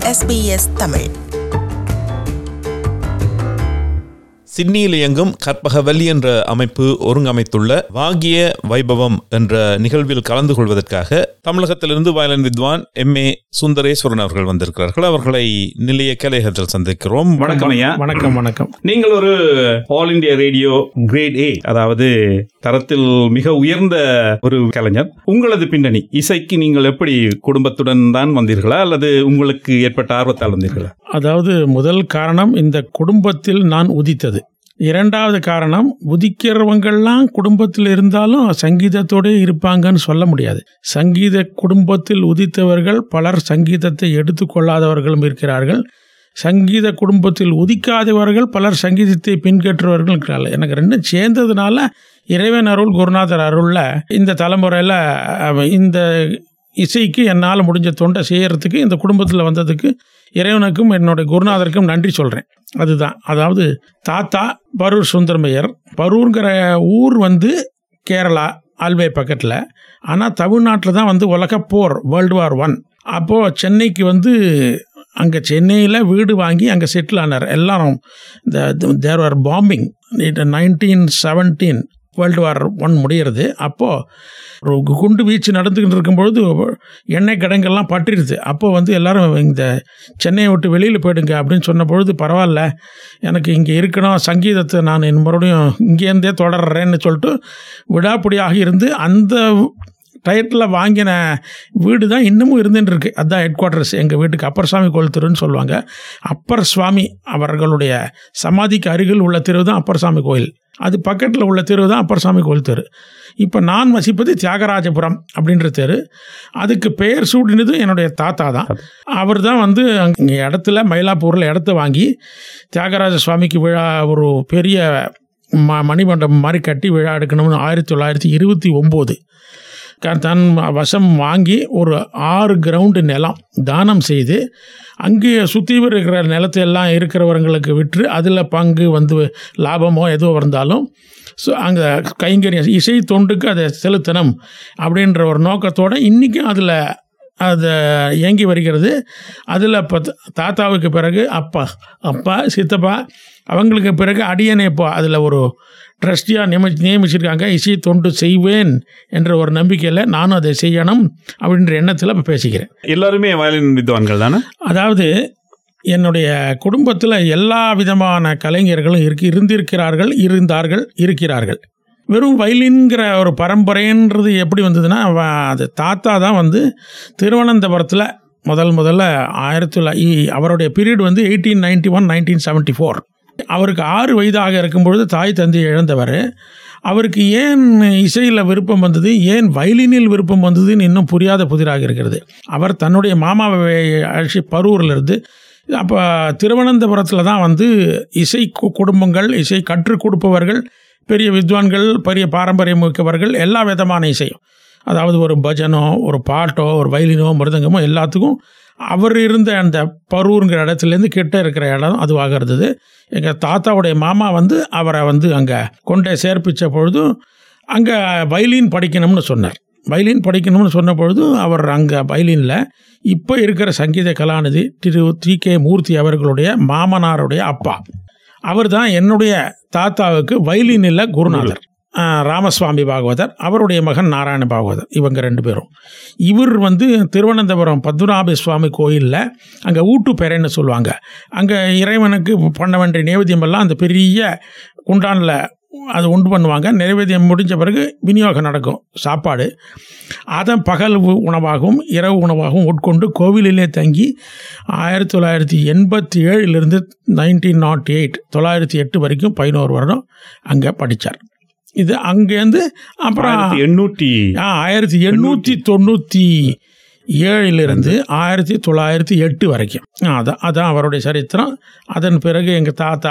SBS Tamil சிட்னியில் இயங்கும் கற்பகவல்லி என்ற அமைப்பு ஒருங்கமைத்துள்ள வாகிய வைபவம் என்ற நிகழ்வில் கலந்து கொள்வதற்காக தமிழகத்திலிருந்து வயலின் வித்வான் எம் ஏ சுந்தரேஸ்வரன் அவர்கள் வந்திருக்கிறார்கள் அவர்களை நிலைய கலையகத்தில் சந்திக்கிறோம் வணக்கம் ஐயா வணக்கம் வணக்கம் நீங்கள் ஒரு All India Radio grade A அதாவது தரத்தில் மிக உயர்ந்த ஒரு கலைஞர் உங்களது பின்னணி இசைக்கு நீங்கள் எப்படி குடும்பத்துடன் தான் வந்தீர்களா அல்லது உங்களுக்கு ஏற்பட்ட ஆர்வத்தால் வந்தீர்களா அதாவது முதல் காரணம் இந்த குடும்பத்தில் நான் உதித்தது இரண்டாவது காரணம் உதிக்கிறவங்கெல்லாம் குடும்பத்தில் இருந்தாலும் சங்கீதத்தோடே இருப்பாங்கன்னு சொல்ல முடியாது சங்கீத குடும்பத்தில் உதித்தவர்கள் பலர் சங்கீதத்தை எடுத்துக்கொள்ளாதவர்களும் இருக்கிறார்கள் சங்கீத குடும்பத்தில் உதிக்காதவர்கள் பலர் சங்கீதத்தை பின்பற்றுவர்கள் இருக்கிறார்கள் எனக்கு ரெண்டும் சேர்ந்ததுனால இறைவன் அருள் குருநாதர் அருளில் இந்த தலைமுறையில் இந்த இசைக்கு என்னால் முடிஞ்ச தொண்டை செய்யறதுக்கு இந்த குடும்பத்தில் வந்ததுக்கு இறைவனுக்கும் என்னுடைய குருநாதருக்கும் நன்றி சொல்கிறேன் அதுதான் அதாவது தாத்தா பரூர் சுந்தரமையர் பரூர்ங்கிற ஊர் வந்து கேரளா ஆல்வே பக்கத்தில் ஆனால் தமிழ்நாட்டில் தான் வந்து உலகப்போர் வேர்ல்டு வார் ஒன் அப்போது சென்னைக்கு வந்து அங்கே சென்னையில் வீடு வாங்கி அங்கே செட்டில் ஆனார் எல்லாரும் இந்த there are bombing nineteen seventeen world war one முடிகிறது அப்போது ஒரு குண்டு வீச்சு நடந்துக்கிட்டு இருக்கும்பொழுது எண்ணெய் கிடங்கெல்லாம் பற்றிடுது அப்போ வந்து எல்லாரும் இந்த சென்னையை விட்டு வெளியில் போயிடுங்க அப்படின்னு சொன்ன பொழுது பரவாயில்ல எனக்கு இங்கே இருக்கணும் சங்கீதத்தை நான் என் மறுபடியும் இங்கேருந்தே தொடர்றேன்னு சொல்லிட்டு விடாப்பிடியாக இருந்து அந்த டயத்தில் வாங்கின வீடு தான் இன்னமும் இருந்துட்டு இருக்கு அதுதான் ஹெட் குவார்ட்டர்ஸ் எங்கள் வீட்டுக்கு அப்பர் சுவாமி கோயில் தெருன்னு சொல்லுவாங்க அப்பர் சுவாமி அவர்களுடைய சமாதிக்கு அருகில் உள்ள தெரு தான் அப்பர் சுவாமி கோயில் அது பக்கத்தில் உள்ள தெரு தான் அப்பர் சுவாமி கோயில் தெரு இப்போ நான் வசிப்பது தியாகராஜபுரம் அப்படின்ற தெரு அதுக்கு பெயர் சூடினது என்னுடைய தாத்தா தான் அவர் தான் வந்து அங்கே இடத்துல மயிலாப்பூரில் இடத்த வாங்கி தியாகராஜ சுவாமிக்கு விழா ஒரு பெரிய ம மணிமண்டபம் மாதிரி கட்டி விழா எடுக்கணும்னு ஆயிரத்தி தொள்ளாயிரத்தி இருபத்தி ஒம்போது தன் வசம் வாங்கி ஒரு ஆறு கிரவுண்டு நிலம் தானம் செய்து அங்கே சுற்றி இருக்கிற நிலத்தை எல்லாம் இருக்கிறவங்களுக்கு விற்று அதில் பங்கு வந்து லாபமோ எதுவோ இருந்தாலும் ஸோ அங்கே கைங்கரியம் இசை தொண்டுக்கு அதை செலுத்தணும் அப்படின்ற ஒரு நோக்கத்தோடு இன்றைக்கும் அதில் அது இயங்கி வருகிறது அதில் இப்போ தாத்தாவுக்கு பிறகு அப்பா அப்பா சித்தப்பா அவங்களுக்கு பிறகு அடியனை இப்போ அதில் ஒரு ட்ரஸ்டியாக நியமி நியமிச்சிருக்காங்க இசை தொண்டு செய்வேன் என்ற ஒரு நம்பிக்கையில் நானும் அதை செய்யணும் அப்படின்ற எண்ணத்தில் இப்போ பேசிக்கிறேன் எல்லாருமே வயலின் வித்வான்கள் தானே அதாவது என்னுடைய குடும்பத்தில் எல்லா விதமான கலைஞர்களும் இருக்கு இருந்திருக்கிறார்கள் இருந்தார்கள் இருக்கிறார்கள் வெறும் வயலின்கிற ஒரு பரம்பரைன்றது எப்படி வந்ததுன்னா அது தாத்தா தான் வந்து திருவனந்தபுரத்தில் முதல் முதல்ல ஆயிரத்தி தொள்ளாயிரத்தி அவருடைய பீரியட் வந்து eighteen ninety one nineteen seventy four அவருக்கு ஆறு வயதாக இருக்கும்பொழுது தாய் தந்தை இழந்தவர் அவருக்கு ஏன் இசையில் விருப்பம் வந்தது ஏன் வயலினில் விருப்பம் வந்ததுன்னு இன்னும் புரியாத புதிராக இருக்கிறது அவர் தன்னுடைய மாமாவை அழைச்சி பரூரிலிருந்து அப்போ திருவனந்தபுரத்தில் தான் வந்து இசை குடும்பங்கள் இசை கற்றுக் கொடுப்பவர்கள் பெரிய வித்வான்கள் பெரிய பாரம்பரியம் மிக்கவர்கள் எல்லா விதமான இசையும் அதாவது ஒரு பஜனோ ஒரு பாட்டோ ஒரு வயலினோ மிருதங்கமோ எல்லாத்துக்கும் அவர் இருந்த அந்த பரூருங்கிற இடத்துலேருந்து கிட்ட இருக்கிற இடம் அதுவாக இருந்தது எங்கள் தாத்தாவுடைய மாமா வந்து அவரை வந்து அங்கே கொண்டே சேர்ப்பித்த பொழுதும் அங்கே வயலின் படிக்கணும்னு சொன்னார் வயலின் படிக்கணும்னு சொன்ன பொழுது அவர் அங்கே வயலினில் இப்போ இருக்கிற சங்கீத கலாநிதி திரு டி கே மூர்த்தி அவர்களுடைய மாமனாருடைய அப்பா அவர் தான் என்னுடைய தாத்தாவுக்கு வயலினில் குருநாதர் ராமசுவாமி பாகவதர் அவருடைய மகன் நாராயண பாகவதர் இவங்க ரெண்டு பேரும் இவர் வந்து திருவனந்தபுரம் பத்மநாப சுவாமி கோயிலில் அங்கே ஊட்டுப்பெறைன்னு சொல்லுவாங்க அங்கே இறைவனுக்கு பண்ண வேண்டிய நேவேத்தியமெல்லாம் அந்த பெரிய குண்டானில் அது உண்டு பண்ணுவாங்க நிறைவேதியம் முடிஞ்ச பிறகு விநியோகம் நடக்கும் சாப்பாடு அதை பகல் உணவாகவும் இரவு உணவாகவும் உட்கொண்டு கோவிலிலே தங்கி ஆயிரத்தி தொள்ளாயிரத்தி எண்பத்தி ஏழிலிருந்து நைன்டீன் நாட் எயிட் தொள்ளாயிரத்தி எட்டு வரைக்கும் பதினோரு வருடம் அங்கே படித்தார் இது அங்கேருந்து அப்புறம் எண்ணூற்றி ஆயிரத்தி எண்ணூற்றி தொண்ணூற்றி ஏழிலிருந்து ஆயிரத்தி தொள்ளாயிரத்தி எட்டு வரைக்கும் அதான் அதான் அவருடைய சரித்திரம் அதன் பிறகு எங்கள் தாத்தா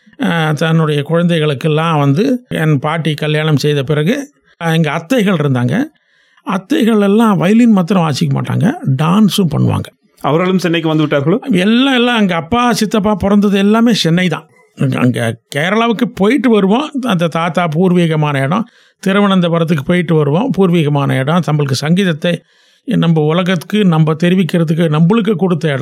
தன்னுடைய குழந்தைகளுக்கெல்லாம் வந்து என் பாட்டி கல்யாணம் செய்த பிறகு எங்கள் அத்தைகள் இருந்தாங்க அத்தைகள் எல்லாம் வயலின் மாத்திரம் வாசிக்க மாட்டாங்க டான்ஸும் பண்ணுவாங்க அவர்களும் சென்னைக்கு வந்து விட்டார்களோ எல்லாம் எல்லாம் எங்கள் அப்பா சித்தப்பா பிறந்தது எல்லாமே சென்னை தான் அங்கே கேரளாவுக்கு போயிட்டு வருவோம் அந்த தாத்தா பூர்வீகமான இடம் திருவனந்தபுரத்துக்கு போயிட்டு வருவோம் பூர்வீகமான இடம் நம்மளுக்கு சங்கீதத்தை நம்ம உலகத்துக்கு நம்ம தெரிவிக்கிறதுக்கு நம்மளுக்கு கொடுத்த இடம்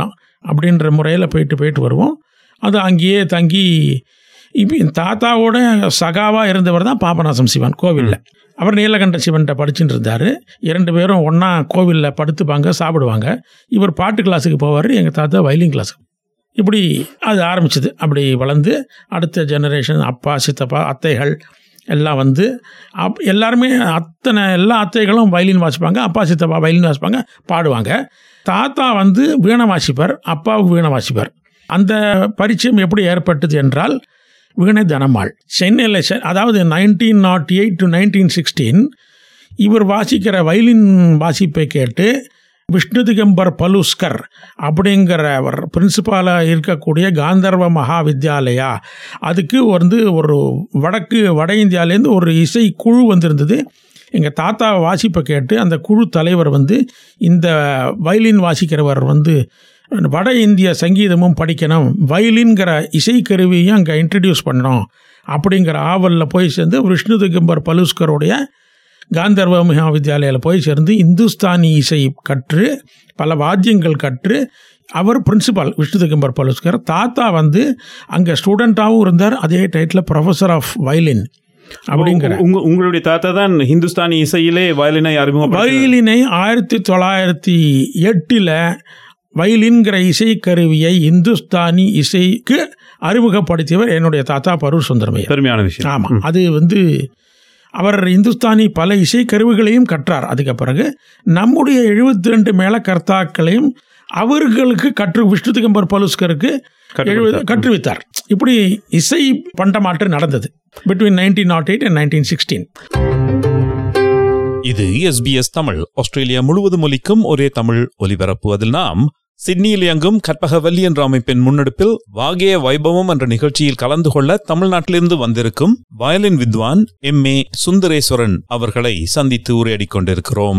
அப்படின்ற முறையில் போயிட்டு போயிட்டு வருவோம் அது அங்கேயே தங்கி இப்போ என் தாத்தாவோட சகாவாக இருந்தவர் தான் பாபநாசம் சிவன் கோவிலில் அவர் நீலகண்ட சிவன்கிட்ட படிச்சுட்டு இருந்தார் இரண்டு பேரும் ஒன்றா கோவிலில் படுத்துப்பாங்க சாப்பிடுவாங்க இவர் பாட்டு கிளாஸுக்கு போவார் எங்கள் தாத்தா வயலின் கிளாஸுக்கு இப்படி அது ஆரம்பிச்சது அப்படி வளர்ந்து அடுத்த ஜெனரேஷன் அப்பா சித்தப்பா அத்தைகள் எல்லாம் வந்து அப் எல்லாருமே அத்தனை எல்லா அத்தைகளும் வயலின் வாசிப்பாங்க அப்பா சித்தப்பா வயலின் வாசிப்பாங்க பாடுவாங்க தாத்தா வந்து வீணை வாசிப்பார் அப்பாவும் வீணை வாசிப்பார் அந்த பரிச்சயம் எப்படி ஏற்பட்டது என்றால் வீணை தனமாள் சென்னையில் செ- அதாவது nineteen nought eight to nineteen sixteen இவர் வாசிக்கிற வயலின் வாசிப்பை கேட்டு விஷ்ணு திகம்பர் பலுஸ்கர் அப்படிங்கிறவர் பிரின்சிபாலாக இருக்கக்கூடிய காந்தர்வ மகாவித்யாலயா அதுக்கு வந்து ஒரு வடக்கு வட இந்தியாவிலேருந்து ஒரு இசை குழு வந்திருந்தது எங்கள் தாத்தா வாசிப்பை கேட்டு அந்த குழு தலைவர் வந்து இந்த வயலின் வாசிக்கிறவர் வந்து வட இந்திய சங்கீதமும் படிக்கணும் வயலின்கிற இசைக்கருவியும் அங்கே இன்ட்ரடியூஸ் பண்ணணும் அப்படிங்கிற ஆவலில் போய் சேர்ந்து விஷ்ணு திகம்பர் பலுஸ்கருடைய காந்தர்வ மகாவித்யாலயில் போய் சேர்ந்து இந்துஸ்தானி இசை கற்று பல வாத்தியங்கள் கற்று அவர் பிரின்சிபால் விஷ்ணு திகம்பர் பலுஸ்கர் தாத்தா வந்து அங்கே ஸ்டூடெண்ட்டாகவும் இருந்தார் அதே டைட்டில் ப்ரொஃபஸர் ஆஃப் வயலின் அப்படிங்கிற உங்க உங்களுடைய தாத்தா தான் ஹிந்துஸ்தானி இசையிலே வயலினை அறிமுகம் வயலினை ஆயிரத்தி தொள்ளாயிரத்தி எட்டில் வயலின்கிற இசைக்கருவியை இந்துஸ்தானி இசைக்கு அறிமுகப்படுத்தியவர் என்னுடைய தாத்தா பரூர் சுந்தரமையர் பெருமையான விஷயம் ஆமாம் அது வந்து அவர் இந்துஸ்தானி பல இசைக்கருவிகளையும் கற்றார் அதுக்கு பிறகு நம்முடைய எழுபத்தி ரெண்டு மேல கர்த்தாக்களையும் அவர்களுக்கு கற்று விஷ்ணு திகம்பர் பலுஸ்கருக்கு கற்றுக் எழுபது கொடுத்தார். கற்றுவித்தார் இப்படி இசை பண்டமாற்று நடந்தது between nineteen nought eight and nineteen sixteen இது எஸ்பிஎஸ் தமிழ் ஆஸ்திரேலியா முழுவதும் ஒலிக்கும் ஒரே தமிழ் ஒலிபரப்பு அதில் நாம் சிட்னியில் இயங்கும் கற்பகவல்லி என்ற அமைப்பின் முன்னெடுப்பில் வாகேய வைபவம் என்ற நிகழ்ச்சியில் கலந்து கொள்ள தமிழ்நாட்டிலிருந்து வந்திருக்கும் வயலின் வித்வான் எம் ஏ சுந்தரேஸ்வரன் அவர்களை சந்தித்து உரையாடிக் கொண்டிருக்கிறோம்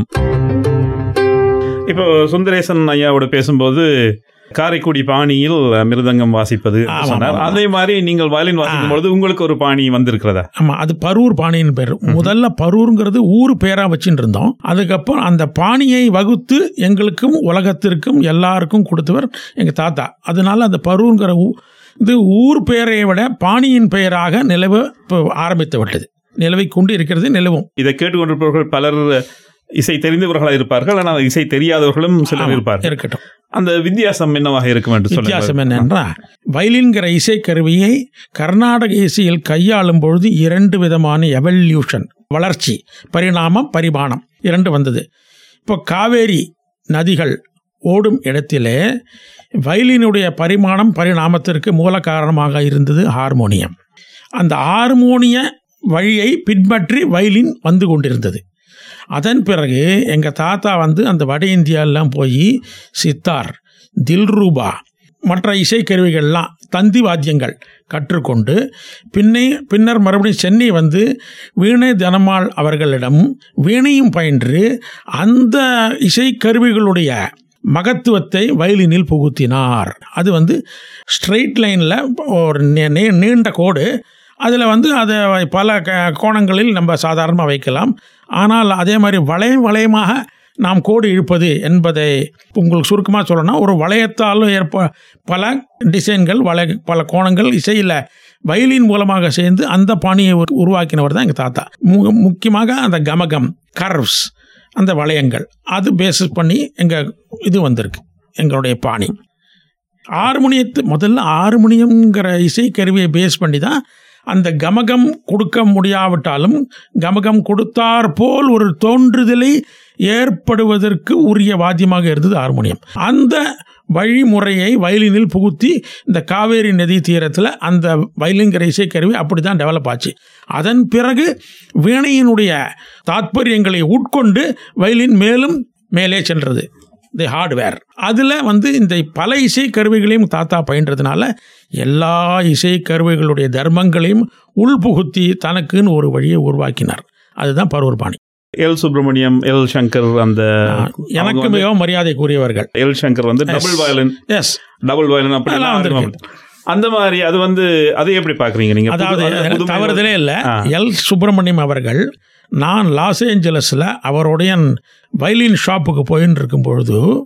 இப்போ சுந்தரேசன் ஐயாவோட பேசும்போது காரைக்குடி பாணியில் மிருதங்கம் வாசிப்பது ஆமாம், சொன்னார் ஆமாம். அதே மாதிரி நீங்கள் வயலின் வாசிக்கும் பொழுது உங்களுக்கு ஒரு பாணி வந்திருக்கிறதா ஆமாம் அது பரூர் பாணின்னு பேர் முதல்ல பரூருங்கிறது ஊர் பேராக வச்சுட்டு இருந்தோம் அதுக்கப்புறம் அந்த பாணியை வகுத்து எங்களுக்கும் உலகத்திற்கும் எல்லாருக்கும் கொடுத்தவர் எங்கள் தாத்தா அதனால அந்த பரூருங்கிற ஊ- இது ஊர் பெயரை விட பாணியின் பெயராக நிலவ இப்போ ஆரம்பித்து விட்டது நிலவை கொண்டு இருக்கிறது நிலவும் இதை கேட்டுக்கொண்டிருப்பவர்கள் பலர் இசை தெரிந்தவர்களாக இருப்பார்கள் ஆனால் இசை தெரியாதவர்களும் சிலர் இருப்பார்கள் இருக்கட்டும் அந்த வித்தியாசம் என்னவாக இருக்கும் என்று வித்தியாசம் சொல்லுங்கள் என்னென்றா வயலின்கிற இசைக்கருவியை கர்நாடக இசையில் கையாளும் பொழுது இரண்டு விதமான எவல்யூஷன் வளர்ச்சி பரிணாமம் பரிமாணம் இரண்டு வந்தது இப்போ காவேரி நதிகள் ஓடும் இடத்திலே வயலினுடைய பரிமாணம் பரிணாமத்திற்கு மூல காரணமாக இருந்தது ஹார்மோனியம் அந்த ஹார்மோனிய வழியை பின்பற்றி வயலின் வந்து கொண்டிருந்தது அதன் பிறகு எங்கள் தாத்தா வந்து அந்த வட இந்தியாவெல்லாம் போய் சித்தார் தில்ரூபா மற்ற இசைக்கருவிகள்லாம் தந்தி வாத்தியங்கள் கற்றுக்கொண்டு பின்னே பின்னர் மறுபடியும் சென்னை வந்து வீணை தனமாள் அவர்களிடம் வீணையும் பயின்று அந்த இசைக்கருவிகளுடைய மகத்துவத்தை வயலினில் புகுத்தினார் அது வந்து ஸ்ட்ரெயிட் லைனில் ஒரு நே- நே- நீண்ட கோடு அதில் வந்து அதை பல க கோணங்களில் நம்ம சாதாரணமாக வைக்கலாம் ஆனால் அதே மாதிரி வளையம் வளையமாக நாம் கோடு இழுப்பது என்பதை உங்களுக்கு சுருக்கமாக சொல்லணும்னா ஒரு வளையத்தாலும் ஏற்ப பல டிசைன்கள் வளை பல கோணங்கள் இசையில் வயலின் மூலமாக சேர்ந்து அந்த பாணியை உரு- உருவாக்கினவர் தான் எங்கள் தாத்தா மு முக்கியமாக அந்த கமகம் கர்வ்ஸ் அந்த வளையங்கள் அது பேசிஸ் பண்ணி எங்கள் இது வந்திருக்கு எங்களுடைய பாணி ஹார்மோனியத்து முதல்ல ஹார்மோனியம்ங்கிற இசைக்கருவியை பேஸ் பண்ணி தான் அந்த கமகம் கொடுக்க முடியாவிட்டாலும் கமகம் கொடுத்தார் போல் ஒரு தோன்றுதலை ஏற்படுவதற்கு உரிய வாத்தியமாக இருந்தது ஹார்மோனியம் அந்த வழிமுறையை வயலினில் புகுத்தி இந்த காவேரி நதி தீரத்தில் அந்த வயலின்கிற இசைக்கருவி அப்படி தான் டெவலப் ஆச்சு அதன் பிறகு வீணையினுடைய தாத்பரியங்களை உட்கொண்டு வயலின் மேலும் மேலே சென்றது தி ஹார்ட்வேர் அதில் வந்து இந்த பல இசை கருவிகளையும் தாத்தா பயின்றதுனால எல்லா இசை கருவிகளுடைய தர்மங்களையும் உள்புகுத்தி தனக்குன்னு ஒரு வழியை உருவாக்கினார் அதுதான் பரூர் பாணி எல் சுப்பிரமணியம் எல் சங்கர் அந்த எனக்கு அவங்க வந்து- மிகவும் மரியாதைக்குரியவர்கள் எல் சங்கர் வந்து double violin S double violin அப்படி அதெல்லாம் எல்லாம் வந்திருக்கு. அந்த மாதிரி அது வந்து அதை எப்படி பாக்குறீங்க நீங்க புது- அதாவது அந்த புதுமை- தவறுதலே இல்லை ஆ. எல் சுப்பிரமணியம் அவர்கள் நான் லாஸ் ஏஞ்சலஸில் அவருடைய வயலின் ஷாப்புக்கு போயின்னு இருக்கும் பொழுது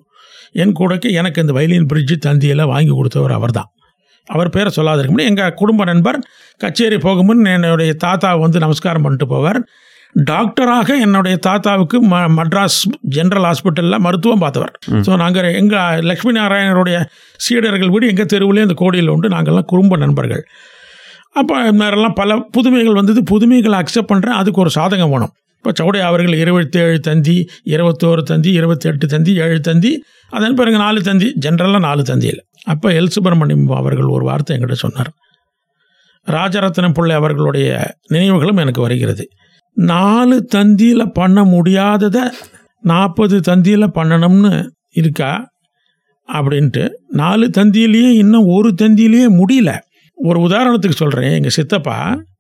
என் கூடக்கு எனக்கு இந்த வயலின் பிரிட்ஜு தந்தியெல்லாம் வாங்கி கொடுத்தவர் அவர்தான் அவர் பேரை சொல்லாத இருக்க முடியும் எங்கள் குடும்ப நண்பர் கச்சேரி போகும்போது என்னுடைய தாத்தா வந்து நமஸ்காரம் பண்ணிட்டு போவார் டாக்டராக என்னுடைய தாத்தாவுக்கு ம மட்ராஸ் ஜெனரல் ஹாஸ்பிட்டலில் மருத்துவம் பார்த்தவர் ஸோ நாங்கள் எங்கள் லக்ஷ்மி நாராயணருடைய சீடர்கள் வீடு எங்கள் தெருவுலேயே அந்த கோடியில் உண்டு நாங்கள்லாம் குடும்ப நண்பர்கள் அப்போ நேரெல்லாம் பல புதுமைகள் வந்தது புதுமைகளை அக்செப்ட் பண்ணுறேன் அதுக்கு ஒரு சாதகம் வேணும் இப்போ சவுடை அவர்கள் இருபத்தேழு தந்தி இருபத்தோரு தந்தி இருபத்தெட்டு தந்தி ஏழு தந்தி அதன் பிறகு நாலு தந்தி ஜென்ரலாக நாலு தந்தியில் அப்போ எல் சுப்பிரமணியம் அவர்கள் ஒரு வார்த்தை என்கிட்ட சொன்னார் ராஜரத்னம் பிள்ளை அவர்களுடைய நினைவுகளும் எனக்கு வருகிறது நாலு தந்தியில் பண்ண முடியாததை நாற்பது தந்தியில் பண்ணணும்னு இருக்கா அப்படின்ட்டு நாலு தந்தியிலேயே இன்னும் ஒரு தந்தியிலேயே முடியல ஒரு உதாரணத்துக்கு சொல்கிறேன் எங்கள் சித்தப்பா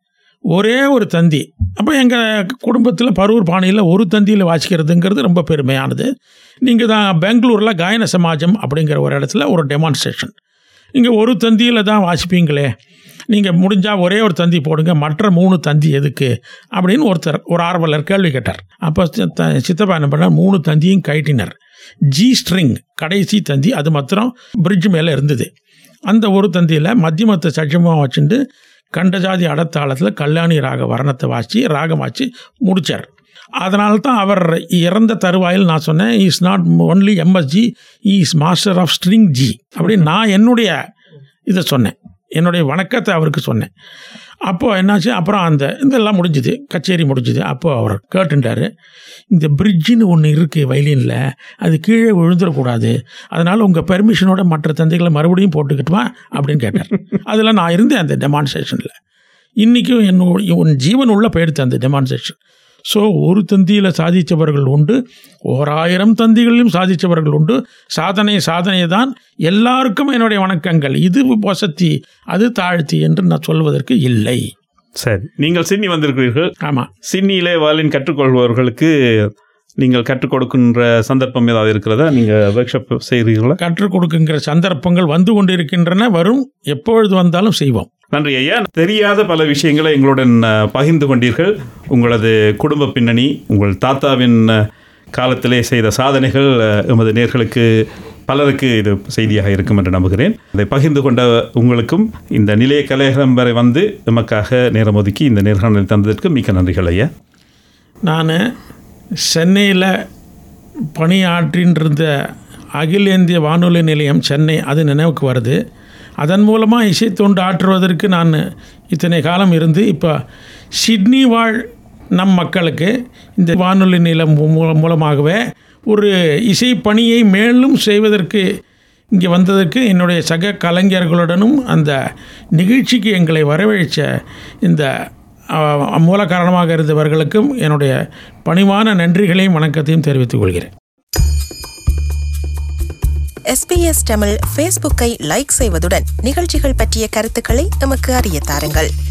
ஒரே ஒரு தந்தி அப்போ எங்கள் குடும்பத்தில் பரூர் பாணியில் ஒரு தந்தியில் வாசிக்கிறதுங்கிறது ரொம்ப பெருமையானது நீங்கள் தான் பெங்களூரில் காயன சமாஜம் அப்படிங்கிற ஒரு இடத்துல ஒரு டெமான்ஸ்ட்ரேஷன் நீங்கள் ஒரு தந்தியில் தான் வாசிப்பீங்களே நீங்கள் முடிஞ்சால் ஒரே ஒரு தந்தி போடுங்க மற்ற மூணு தந்தி எதுக்கு அப்படின்னு ஒருத்தர் ஒரு ஆர்வலர் கேள்வி கேட்டார் அப்போ த- சித்தப்பா என்ன பண்ணார் மூணு தந்தியும் கைட்டினர் ஜி ஸ்ட்ரிங் கடைசி தந்தி அது மாத்திரம் பிரிட்ஜ் மேலே இருந்தது அந்த ஒரு தந்தியில் மத்தியமத்தை சட்சமாக வச்சுட்டு கண்டஜாதி அடத்தாளத்தில் கல்யாணி ராக வர்ணத்தை வாசி ராகம் வாசி முடிச்சார் அதனால தான் அவர் இறந்த தருவாயில் நான் சொன்னேன் is not only MSG is master of string ji அப்படின்னு நான் என்னுடைய இதை சொன்னேன் என்னுடைய வணக்கத்தை அவருக்கு சொன்னேன் அப்போது என்னாச்சு அப்புறம் அந்த இதெல்லாம் முடிஞ்சுது கச்சேரி முடிஞ்சுது அப்போது அவர் கேட்டுட்டாரு இந்த பிரிட்ஜுன்னு ஒன்று இருக்குது வயலினில் அது கீழே விழுந்துடக்கூடாது அதனால் உங்கள் பெர்மிஷனோட மற்ற தந்தைகளை மறுபடியும் போட்டுக்கிட்டுமா அப்படின்னு கேட்டார் அதில் நான் இருந்தேன் அந்த டெமான்ஸ்ட்ரேஷனில் இன்றைக்கும் என்னோட உன் ஜீவன் உள்ள போயிடுத்து அந்த டெமான்ஸ்ட்ரேஷன் ஸோ ஒரு தந்தியில் சாதித்தவர்கள் உண்டு ஓராயிரம் தந்திகளிலும் சாதித்தவர்கள் உண்டு சாதனை சாதனை தான் எல்லாருக்கும் என்னுடைய வணக்கங்கள் இது வசத்தி அது தாழ்த்தி என்று நான் சொல்வதற்கு இல்லை சரி நீங்கள் சிட்னி வந்திருக்கிறீர்கள் ஆமாம் சிட்னியிலே வாலின் கற்றுக்கொள்பவர்களுக்கு நீங்கள் கற்றுக் கொடுக்கின்ற சந்தர்ப்பம் ஏதாவது இருக்கிறதா நீங்கள் ஒர்க் ஷாப் செய்கிறீர்களா கற்றுக் கொடுக்குங்கிற சந்தர்ப்பங்கள் வந்து கொண்டிருக்கின்றன வரும் எப்பொழுது வந்தாலும் செய்வோம் நன்றி ஐயா தெரியாத பல விஷயங்களை எங்களுடன் அஹ், பகிர்ந்து கொண்டீர்கள் உங்களது குடும்ப பின்னணி உங்கள் தாத்தாவின் அஹ், காலத்திலே செய்த சாதனைகள் அஹ், எமது நேர்களுக்கு பலருக்கு இது செய்தியாக இருக்கும் என்று நம்புகிறேன் அதை பகிர்ந்து கொண்ட உங்களுக்கும் இந்த நிலைய கலையகம் வரை வந்து எமக்காக நேரம் ஒதுக்கி இந்த நேர்காணல் தந்ததற்கு மிக்க நன்றிகள் ஐயா நான் சென்னையில் பணியாற்றின்றிருந்த அகில இந்திய வானொலி நிலையம் சென்னை அது நினைவுக்கு வருது அதன் மூலமாக இசைத்தொண்டு ஆற்றுவதற்கு நான் இத்தனை காலம் இருந்து இப்போ சிட்னி வாழ் நம் மக்களுக்கு இந்த வானொலி நிலம் மூல- மூலமாகவே ஒரு இசை பணியை மேலும் செய்வதற்கு இங்கே வந்ததற்கு என்னுடைய சக கலைஞர்களுடனும் அந்த நிகழ்ச்சிக்கு எங்களை வரவழைச்ச இந்த அஹ், மூல காரணமாக இருந்தவர்களுக்கும் என்னுடைய பணிவான நன்றிகளையும் வணக்கத்தையும் தெரிவித்துக் கொள்கிறேன் எஸ்பிஎஸ் தமிழ் ஃபேஸ்புக்கை லைக் செய்வதுடன் நிகழ்ச்சிகள் பற்றிய கருத்துக்களை எமக்கு அறிய தாருங்கள்